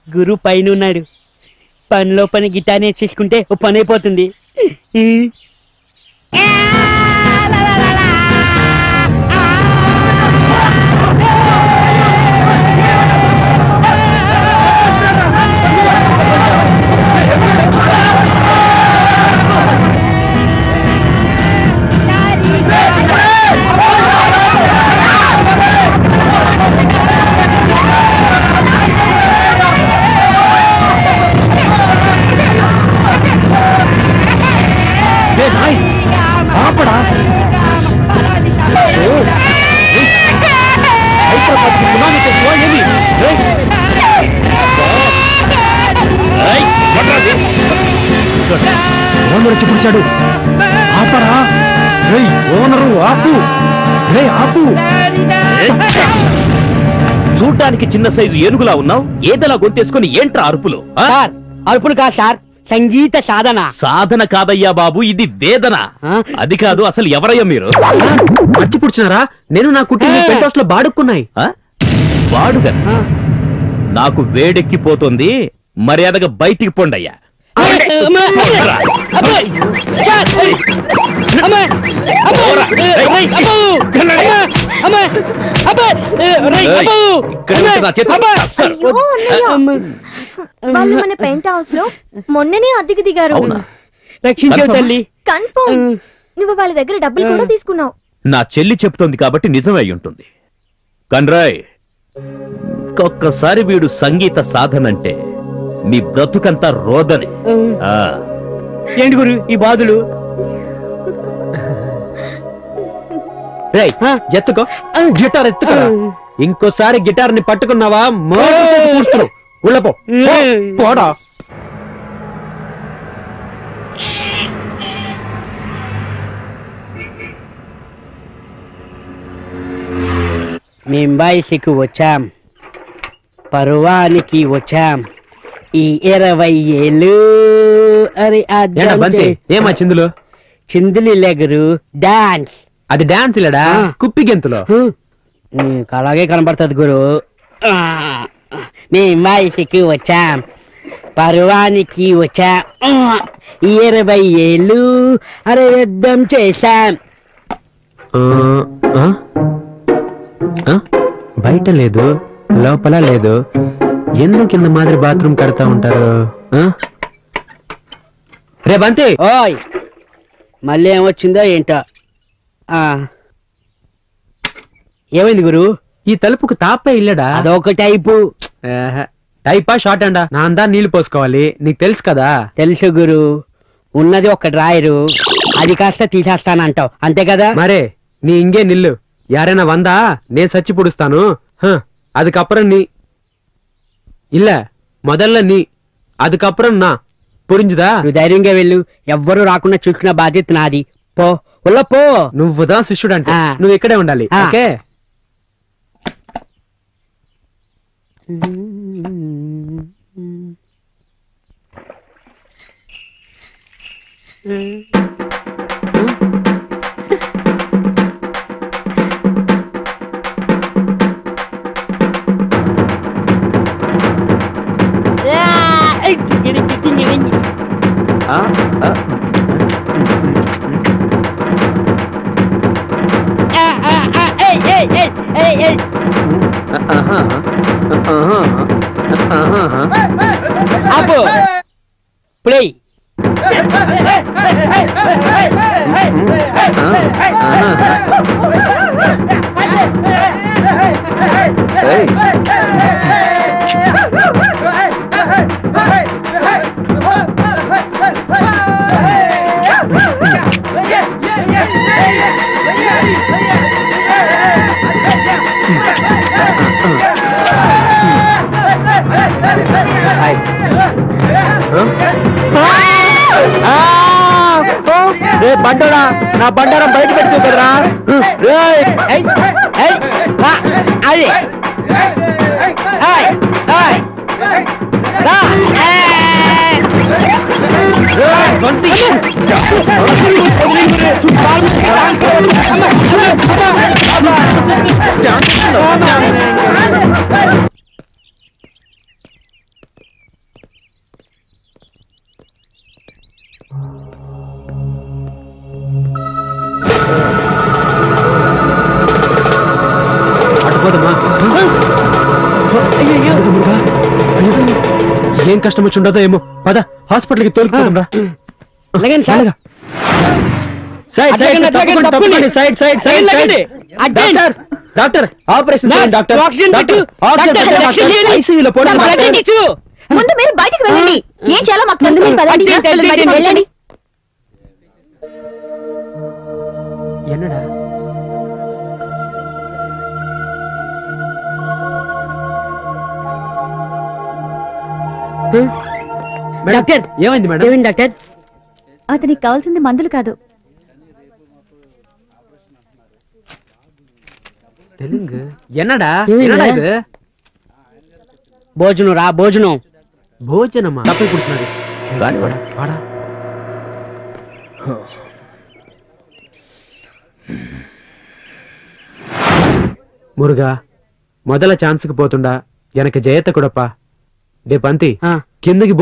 గురు పైన ఉన్నాడు పనిలో పని గిటార్ నేర్చేసుకుంటే ఓ పని అయిపోతుంది ఆపడా హైదరాబాద్కి సునామీ తెచ్చుకో ఏమి ఏయ్. ఏయ్, కొట్రా అది. ఓనర్ వచ్చి పిలిచాడు ఆపరా రేయ్ ఓనరు ఆపు రే ఆపు చూడ్డానికి చిన్న సైజు ఏనుగులా ఉన్నావు ఏదలా గొంతేసుకుని ఏంట్రా అరుపులు ఆ? సార్ అరుపులు కాదు సార్ సంగీత సాధన సాధన కాదయ్యా బాబు ఇది వేదన ఆ? అది కాదు అసలు ఎవరయ్యా మీరు మర్చి పుడిచినారా నేను నా కుటుంబ ఏ. పెంట్ హౌస్ లో బాడుక్కున్నాయి ఆ? వాడుగా ఆ. నాకు వేడెక్కిపోతుంది మర్యాదగా బయటికి పొండయ్యా అమ్మా! రా. అబ్బో! సార్! అమ్మా! అబ్బో! రేయ్, అబ్బో! అమ్మా! అమ్మా! అబ్బో! రేయ్, ఏయ్, అబ్బో! ఇక్కడ ఉంటే నా చేతిలో అమ్మా! చస్తారు. అయ్యో అన్నయ్య అమ్మా! వాళ్ళు మన పెంట్ హౌస్ లో మొన్ననే అద్దెకి దిగారు అవునా రక్షించావు తల్లి కన్ఫర్మ్ నువ్వు వాళ్ళ దగ్గర డబ్బులు కూడా తీసుకున్నావు నా చెల్లి చెప్తోంది కాబట్టి నిజమే అయి ఉంటుంది కన్రాయ్ ఒక్కసారి వీడు సంగీత సాధనంటే నీ బ్రతుకంతా రోదని ఆ, ఏంటి గురు ఈ బాధలు రేయ్ ఎత్తుకో గిటార్ ఎత్తుకో ఇంకోసారి గిటార్ ని పట్టుకున్నావా మోగు చేసి కూర్చున్నావు ఉళ్ళపో పో, పోడా మేం బయటికి వచ్చాం పర్వానికి వచ్చాం ఈ ఇరవై ఏళ్ళు అరే ఏంటా బంతి ఏమా చిందులు చిందులు లెగరు డాన్స్ అది డాన్స్ లేడా ఆ. కుప్పి గెంతులో నీకు అలాగే కనబడుతుంది గురు ఆ, మేం వయసుకి వచ్చాం పర్వానికి వచ్చాం ఆ, ఈ ఇరవై ఏళ్ళు అరే యుద్ధం చేశాం ఆ, ఆ? ఆ? బయట లేదు లోపల లేదు ఎందుకు కింద మాదిరి బాత్రూమ్ కడతా ఉంటారు ఆ? రే బంతి ఓయ్ మళ్ళీ ఏమొచ్చిందో ఏంటో ఆ. ఏమైంది గురు ఈ తలుపుకు తాపే ఇల్లడా అదొక టైపు ఆహా. టైపా షార్ట్ అండా నా అందా నీళ్లు పోసుకోవాలి నీకు తెలుసు కదా తెలుసు గురు ఉన్నది ఒక డ్రాయరు అది కాస్త తీసేస్తానంటావు అంతే కదా మరే நீ இங்கே நில்லு யாரேனா வந்தா நே சச்சி புடிஸ்தானு ஹ, அதுக்கப்புறம் நீ இல்ல முதல்ல நீ அதுக்கப்புறம் நான் புரிஞ்சுதா నువ్వు ధైర్యంగా వెళ్ళు ఎవ్వరూ రాకుండా చూసుకున్న బాధ్యత నాది పో ఉల్ల పో నువ్వుதான் శిష్యుడు అంటే ఆ. నువ్వు ఇక్కడే ఉండాలి ఆ. ఓకే ఆ, ఆ. ఆహా. ఆహా. ఆహా. ఆపు ప్లే ఏయ్. రే బండోడా నా బండారం బయట పెట్టు కదరా రేయ్, ఏయ్, ఏయ్, రా, అది ఏయ్, ఏయ్, రా, ఏయ్. రేయ్, బంతి. పోదమ్మా ఏం కష్టం వచ్చి ఉండదో ఏమో పద హాస్పిటల్కి తోలుకుపోదాంరా అలాగేనా సార్ అలాగా. సైడ్ సైడ్ అట్లాగండి, తప్పకుండా, అట్లాగండి, తప్పకుండా, తప్పకుండా. సైడ్ సైడ్ సైడ్ అలాగండి, side. Urgent. Doctor doctor operation నా- చేయండి డాక్టర్ ఆక్సిజన్ పెట్టు. డాక్టర్, ఆక్సిజన్ డాక్టర్, పెట్టండి, ఆక్సిజన్ డాక్టర్. చేయండి. ఐసీయూలో పోండి, నా డాక్టర్. బ్లడ్ ఇచ్చు. ముందు మీరు బయటికి వెళ్ళండి ఏం చేయాలో మాకు ముందు మీరు పదండి అర్జెంట్, హాస్పిటల్ అర్జెంట్, బయటికి వెళ్ళండి என்னடா మేడం డాక్టర్ ఏమైంది మేడం ఏమైంది డాక్టర్ అతనికి కావాల్సింది మందులు కాదు தெலுங்கு என்னடா ஏன் என்னடா இல்ல? இது భోజనం రా భోజనం భోజనమా డబ్బులు కూర్చున్నాడు రాని వాడు. వాడా మురుగా మొదల ఛాన్స్కి పోతుండా ఎనక జయత కూడప్ప డే పంతి ఆ. కిందకి